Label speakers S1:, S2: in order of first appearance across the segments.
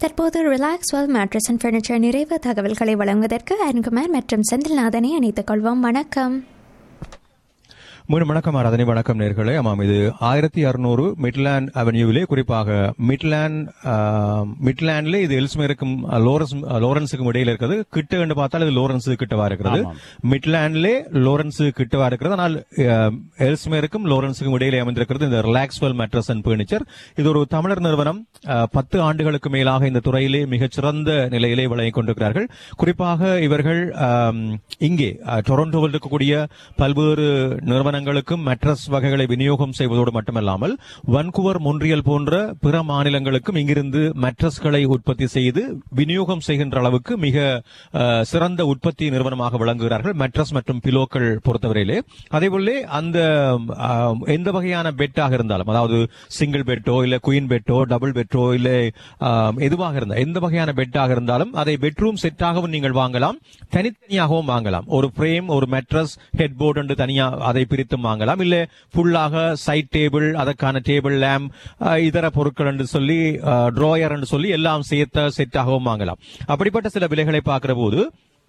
S1: தற்போது relax well mattress and furniture நிறைவு தகவல்களை வழங்குவதற்கு அருண்குமார் மற்றும் செந்தில்நாதனை அணைத்துக் கொள்வோம் வணக்கம்
S2: மீண்டும் வணக்கம் ஆராதனை வணக்கம் நேர்களே ஆமாம் இது ஆயிரத்தி அறுநூறு மிட்லாண்ட் அவென்யூவிலே குறிப்பாக மிட்லாண்ட் மிட்லாண்ட்ல இது எல்ஸ்மேருக்கும் லோரன்ஸ் லோரன்ஸுக்கும் இடையில இருக்கிறது கிட்ட என்று பார்த்தால் இது லோரன்ஸு கிட்டவா இருக்கிறது மிட்லாண்ட்லே லோரன்ஸு கிட்டவா இருக்கிறது ஆனால் அஹ், எல்ஸ்மேருக்கும் லோரன்ஸுக்கும் இடையிலே அமைந்திருக்கிறது இந்த ரிலாக்ஸ்வெல் மேட்ரஸ் அண்ட் பர்னிச்சர் இது ஒரு தமிழர் நிறுவனம் அஹ், பத்து ஆண்டுகளுக்கு மேலாக இந்த துறையிலே மிகச்சிறந்த நிலையிலே விளங்கிக் கொண்டிருக்கிறார்கள் குறிப்பாக இவர்கள் ஆம், இங்கே அஹ், டொரண்டோவில் இருக்கக்கூடிய பல்வேறு நிறுவனங்களுக்கும் மெட்ரஸ் வகைகளை விநியோகம் செய்வதோடு மட்டுமல்லாமல் வன்குவர் மொன்றியல் போன்ற பிற மாநிலங்களுக்கும் இங்கிருந்து மெட்ரஸ்களை உற்பத்தி செய்து விநியோகம் செய்கின்ற அளவுக்கு மிக அஹ், சிறந்த உற்பத்தி நிறுவனமாக விளங்குகிறார்கள் மெட்ரஸ் மற்றும் பிலோக்கள் பொறுத்தவரையிலே அதேபோல அந்த ஆம், எந்த வகையான பெட்டாக இருந்தாலும் அதாவது சிங்கிள் பெட்டோ இல்ல குயின் பெட்டோ டபுள் பெட்டோ இல்ல ஆம், எதுவாக இருந்தால் எந்த வகையான பெட்டாக இருந்தாலும் அதை பெட்ரூம் செட்டாகவும் நீங்கள் வாங்கலாம் தனித்தனியாகவும் வாங்கலாம் ஒரு ஃப்ரேம் ஒரு மெட்ரஸ் ஹெட் போர்டு என்று தனியா அதை பிரித்தும் வாங்கலாம் இல்ல ஃபுல்லாக சைட் டேபிள் அதற்கான டேபிள் லேம்ப் இதர பொருட்கள் என்று சொல்லி ட்ராயர் என்று சொல்லி எல்லாம் சேர்த்த செட்டாகவும் வாங்கலாம் அப்படிப்பட்ட சில விலைகளை பார்க்கிற போது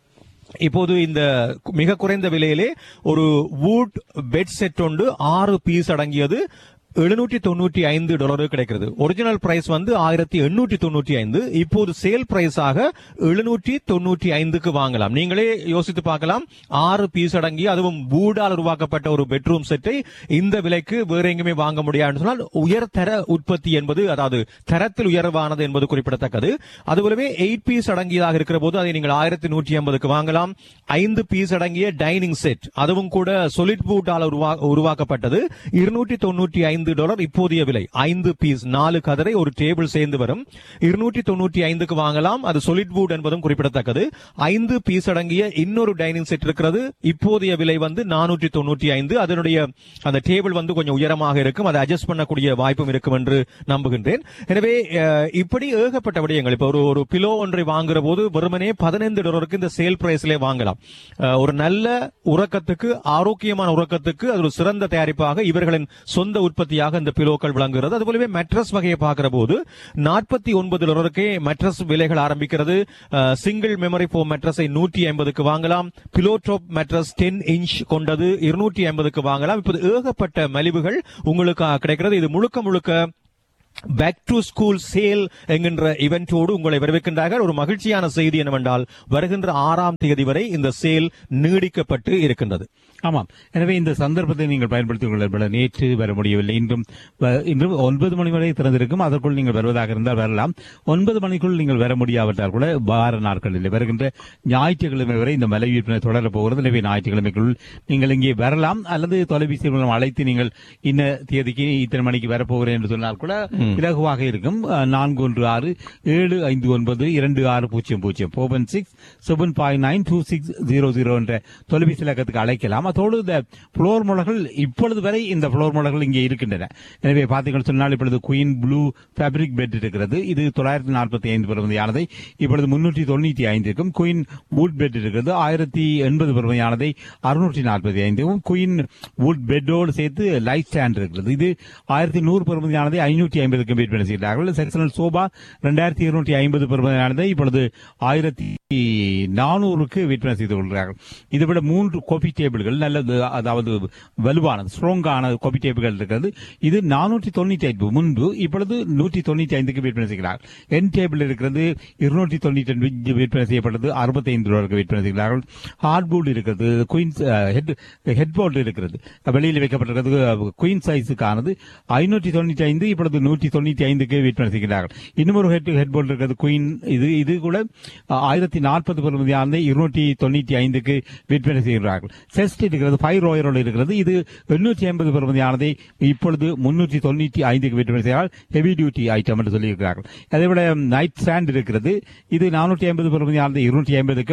S2: இப்போது இந்த மிக குறைந்த விலையிலே ஒரு வூட் பெட் செட் ஒன்று ஆறு பீஸ் அடங்கியது எழுநூற்றி தொண்ணூற்றி ஐந்து டாலர் கிடைக்கிறது ஒரிஜினல் பிரைஸ் வந்து ஆயிரத்தி எண்ணூற்றி தொண்ணூற்றி ஐந்து இப்போது சேல் பிரைஸாக எழுநூற்றி தொண்ணூற்றி ஐந்துக்கு வாங்கலாம் நீங்களே யோசித்து பார்க்கலாம் ஆறு பீஸ் அடங்கி அதுவும் வூடால் உருவாக்கப்பட்ட ஒரு பெட்ரூம் செட்டை இந்த விலைக்கு வேற எங்குமே வாங்க முடியாதுன்னு சொன்னால் உயர்தர உற்பத்தி என்பது அதாவது தரத்தில் உயர்வானது என்பது குறிப்பிடத்தக்கது அதுபோலவே எயிட் பீஸ் அடங்கியதாக இருக்கிற போது அதை நீங்கள் ஆயிரத்தி நூற்றி ஐம்பதுக்கு வாங்கலாம் ஐந்து பீஸ் அடங்கிய டைனிங் செட் அதுவும் கூட சொலிட் வூட்டால் உருவா உருவாக்கப்பட்டது இருநூற்றி தொண்ணூற்றி ஐந்து டாலர் இப்போதைய விலை ஐந்து பீஸ் நாலு கதரை ஒரு டேபிள் சேர்ந்து வரும் இருநூற்றி தொண்ணூற்றி ஐந்துக்கு வாங்கலாம் அது சொலிட் வூட் என்பதும் குறிப்பிடத்தக்கது ஐந்து பீஸ் அடங்கிய இன்னொரு டைனிங் செட் இருக்கிறது இப்போதைய விலை வந்து நானூற்றி தொண்ணூற்றி ஐந்து அதனுடைய அந்த டேபிள் வந்து கொஞ்சம் உயரமாக இருக்கும் அதை அட்ஜஸ்ட் பண்ணக்கூடிய வாய்ப்பும் இருக்கும் என்று நம்புகின்றேன் எனவே அஹ், இப்படி ஏகப்பட்ட விடயங்கள் இப்ப ஒரு ஒரு பிலோ ஒன்றை வாங்குற போது வெறுமனே பதினைந்து டாலருக்கு இந்த சேல் பிரைஸ்ல வாங்கலாம் அஹ், ஒரு நல்ல உறக்கத்துக்கு ஆரோக்கியமான உறக்கத்துக்கு அது ஒரு சிறந்த தயாரிப்பாக இவர்களின் சொந்த உற்பத்தியாக இந்த பிலோக்கள் விளங்குகிறது அதுபோலவே மெட்ரஸ் வகையை பார்க்கிற போது நாற்பத்தி ஒன்பது டாலருக்கே மெட்ரஸ் விலைகள் ஆரம்பிக்கிறது சிங்கிள் மெமரி ஃபோம் மெட்ரஸை நூற்றி ஐம்பதுக்கு வாங்கலாம் pillow top mattress ten inch கொண்டது இருநூற்றி ஐம்பதுக்கு வாங்கலாம் இப்போது ஏகப்பட்ட மலிவுகள் உங்களுக்கு கிடைக்கிறது இது முழுக்க முழுக்க பேக் டு ஸ்கூல் சேல் என்கின்ற இவெண்டோடு உங்களை வரவேற்கின்றார்கள் ஒரு மகிழ்ச்சியான செய்தி என்னவென்றால் வருகின்ற ஆறாம் தேதி வரை இந்த சேல் நீடிக்கப்பட்டு இருக்கின்றது
S3: ஆமாம் எனவே இந்த சந்தர்ப்பத்தை நீங்கள் பயன்படுத்திக் கொள்ள நேற்று வர முடியவில்லை இன்றும் வ- இன்றும் ஒன்பது மணி வரை திறந்திருக்கும் அதற்குள் நீங்கள் வருவதாக இருந்தால் வரலாம் ஒன்பது மணிக்குள் நீங்கள் வர முடியாவிட்டால் கூட வார நாட்களில் வருகின்ற ஞாயிற்றுக்கிழமை வரை இந்த மலை விற்பனை தொடரப் போகிறது எனவே ஞாயிற்றுக்கிழமைக்குள் நீங்கள் இங்கே வரலாம் அல்லது தொலைபேசி மூலம் அழைத்து நீங்கள் இன்ன தேதிக்கு இத்தனை மணிக்கு வரப்போகிறேன் என்று சொன்னால் கூட இலகுவாக இருக்கும் அஹ், நான்கு ஒன்று ஆறு ஏழு ஐந்து ஒன்பது இரண்டு ஆறு பூஜ்ஜியம் பூஜ்ஜியம் four one six seven five nine two six zero zero என்ற தொலைபேசி இலக்கத்துக்கு அழைக்கலாம் அதோடு இந்த புளோர் முளகள் இப்பொழுது வரை இந்த புளோர் முளகள் இங்கே இருக்கின்றன எனவே பார்த்தீங்கன்னு சொன்னால் இப்பொழுது குயின் ப்ளூ ஃபேப்ரிக் பெட் இருக்கிறது இது தொள்ளாயிரத்தி நாற்பத்தி ஐந்து பெறுமதியானதை இப்பொழுது முன்னூற்றி தொண்ணூற்றி ஐந்துக்கும் குயின் வுட் பெட் இருக்கிறது ஆயிரத்தி எண்பது பெறுமதியானதை அறுநூற்றி நாற்பத்தி ஐந்துக்கும் குயின் வுட் பெட்டோடு சேர்த்து லைட் ஸ்டாண்ட் இருக்கிறது இது ஆயிரத்தி நூறு பெறுமதியானதை ஐநூற்றி ஐம்பதுக்கும் விற்பனை செய்கிறார்கள் செக்ஷனல் சோபா ரெண்டாயிரத்தி இருநூற்றி ஐம்பது பெறுமதியானதை இப்பொழுது ஆயிரத்தி நானூறுக்கு விற்பனை செய்து கொள்கிறார்கள் இதைவிட மூன்று காபி டேபிள்கள் நல்லது அதாவது வலுவானது ஸ்ட்ராங்கான காபி டேபிள்கள் இருக்கிறது இது நானூற்றி தொண்ணூற்றி ஐந்து முன்பு இப்பொழுது நூற்றி தொண்ணூற்றி ஐந்துக்கு விற்பனை செய்கிறார்கள் என் டேபிள் இருக்கிறது இருநூற்றி தொண்ணூற்றி ரெண்டு விற்பனை செய்யப்பட்டது அறுபத்தைந்து ரூபாய்க்கு விற்பனை செய்கிறார்கள் ஹார்ட்போர்டு இருக்கிறது குயின்ஸ் ஹெட் ஹெட்போர்டு இருக்கிறது வெளியில் வைக்கப்பட்டிருக்கிறது குயின் சைஸுக்கானது ஐநூற்றி தொண்ணூற்றி ஐந்து இப்பொழுது நூற்றி தொண்ணூற்றி ஐந்துக்கு விற்பனை செய்கிறார்கள் இன்னும் ஒரு ஹெட் ஹெட்போர்டு இருக்கிறது குயின் இது இது கூட ஆயிரத்தி நாற்பது பெறுமதியானது இருநூற்றி தொண்ணூற்றி ஐந்துக்கு விற்பனை செய்கிறார்கள் செஸ்ட் இருக்கிறது ஃபைவ் ரோயரோடு இருக்கிறது இது எண்ணூற்றி ஐம்பது பெறுமதியானதை இப்பொழுது முன்னூற்றி தொண்ணூற்றி ஐந்துக்கு விற்பனை செய்கிறார்கள் ஹெவி டியூட்டி ஐட்டம் என்று சொல்லியிருக்கிறார்கள் அதே விட நைட் ஸ்டாண்ட் இருக்கிறது இது நானூற்றி ஐம்பது பெறுமதியானது இருநூற்றி ஐம்பதுக்கும்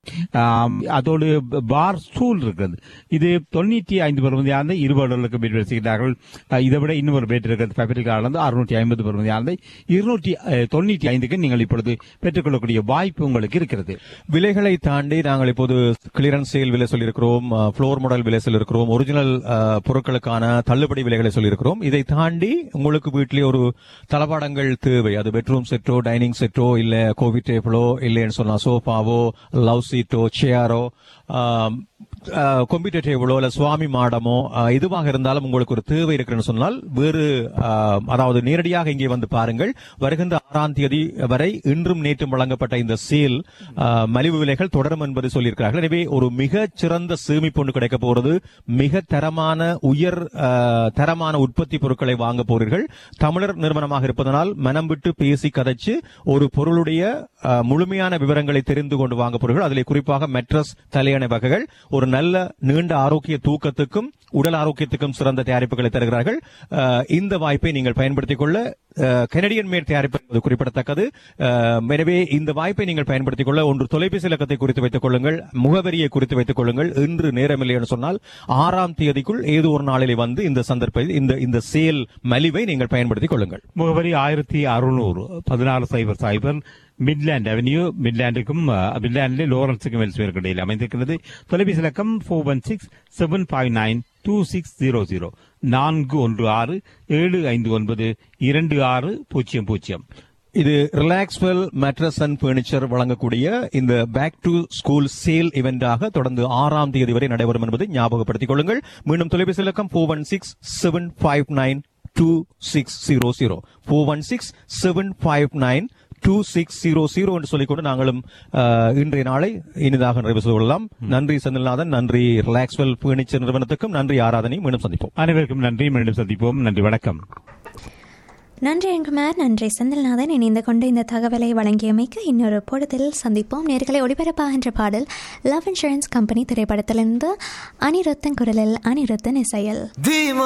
S3: ஆம், அதோடு பார் ஸ்டூல் இருக்கிறது இது தொண்ணூற்றி ஐந்து பெறுமதியானது இருபவர்களுக்கு பேர் செய்கிறார்கள் அஹ், இதை விட இன்னும் ஒரு பேட் இருக்கிறது ஃபேப்ரிக் ஆனது அறுநூற்றி ஐம்பது பெறுமதியானது இருநூற்றி தொண்ணூற்றி ஐந்துக்கு நீங்கள் இப்பொழுது பெற்றுக்கொள்ளக்கூடிய வாய்ப்பு உங்களுக்கு இருக்கிறது
S2: விலைகளை தாண்டி நாங்கள் இப்போது கிளியரன்ஸ் சேல் விலை சொல்லியிருக்கிறோம் ஃப்ளோர் மாடல் விலை சொல்லியிருக்கிறோம் ஒரிஜினல் அஹ், பொருட்களுக்கான தள்ளுபடி விலைகளை சொல்லியிருக்கிறோம் இதை தாண்டி உங்களுக்கு வீட்டிலே ஒரு தளபாடங்கள் தேவை அது பெட்ரூம் செட்டோ டைனிங் செட்டோ இல்ல கோவி டேபிளோ இல்லைன்னு சொன்னா சோஃபாவோ லவ் சீட்டோ சேரோ கம்ப்யூட்டர் டேபிளோ இல்ல சுவாமி மாடமோ அஹ், எதுவாக இருந்தாலும் உங்களுக்கு ஒரு தேவை இருக்குன்னு சொன்னால் வேறு அஹ், அதாவது நேரடியாக இங்கே வந்து பாருங்கள் வருகின்ற ஆறாம் தேதி வரை இன்றும் நேற்றும் வழங்கப்பட்ட இந்த சேல் அஹ், மலிவு விலைகள் தொடரும் என்பது சொல்லியிருக்கிறார்கள் எனவே ஒரு மிக சிறந்த சேமிப்பு ஒன்று கிடைக்க போறது மிக தரமான உயர் அஹ், தரமான உற்பத்தி பொருட்களை வாங்க போறீர்கள் தமிழர் நிறுவனமாக இருப்பதனால் மனம் விட்டு பேசி கதைச்சு ஒரு பொருளுடைய அஹ், முழுமையான விவரங்களை தெரிந்து கொண்டு வாங்க போறீர்கள் அதிலே குறிப்பாக மெட்ரஸ் தலையணை வகைகள் ஒரு நல்ல நீண்ட ஆரோக்கிய தூக்கத்துக்கும் உடல் ஆரோக்கியத்துக்கும் சிறந்த தயாரிப்புகளை தருகிறார்கள் அஹ், இந்த வாய்ப்பை நீங்கள் பயன்படுத்திக் கொள்ள அஹ், கெனடியன் மேட் தயாரிப்பு என்பது குறிப்பிடத்தக்கது அஹ், எனவே இந்த வாய்ப்பை நீங்கள் பயன்படுத்திக் கொள்ள ஒன்று தொலைபேசி இலக்கத்தை குறித்து வைத்துக் கொள்ளுங்கள் முகவரியை குறித்து வைத்துக் கொள்ளுங்கள் இன்று நேரமில்லை என்று சொன்னால் ஆறாம் தேதிக்குள் ஏதோ ஒரு நாளிலே வந்து இந்த சந்தர்ப்பத்தில் இந்த இந்த சேல் மலிவை நீங்கள் பயன்படுத்திக் கொள்ளுங்கள்
S3: முகவரி ஆயிரத்தி அறுநூறு பதினாறு சைபர் சைபர் மிட்லேண்ட் அவென்யூ மிட்லேண்டுக்கும் மிட்லேண்டில் லோரன்ஸுக்கும் வெல்ஸ்வேருக்கு இடையில் அமைந்திருக்கிறது தொலைபேசி இலக்கம் four one six seven five nine two six zero zero நான்கு ஒன்று ஆறு ஏழு ஐந்து ஒன்பது இரண்டு ஆறு பூஜ்ஜியம் பூஜ்ஜியம்
S2: இது ரிலாக்ஸ்வெல் மேட்ரஸ் அண்ட் பர்னிச்சர் வழங்கக்கூடிய இந்த பேக் டு ஸ்கூல் சேல் இவெண்டாக தொடர்ந்து ஆறாம் தேதி வரை நடைபெறும் என்பதை ஞாபகப்படுத்திக் கொள்ளுங்கள் மீண்டும் தொலைபேசி இலக்கம் four one six seven five nine two six zero zero four one six seven five nine two six zero zero என்று சொல்லிக்கொண்டு நாங்களும் அஹ், இன்றைய நாளை இனிதாக நிறைவு செய்து கொள்ளலாம் நன்றி செந்தில்நாதன் நன்றி ரிலாக்ஸ்வெல் பர்னிச்சர் நிறுவனத்துக்கும் நன்றி ஆராதனை மீண்டும் சந்திப்போம்
S3: அனைவருக்கும் நன்றி மீண்டும் சந்திப்போம் நன்றி வணக்கம்
S1: நன்றி எங்குமார் நன்றி செந்தில்நாதன் இணைந்து கொண்டு இந்த தகவலை வழங்கியமைக்கு இன்னொரு பொழுதில் சந்திப்போம் நேர்களை ஒளிபரப்பாகின்ற பாடல் லவ் இன்சூரன்ஸ் கம்பெனி திரைப்படத்திலிருந்து அனிருத்தன் குரலில் அனிருத்தன் இசையில்
S4: Dimo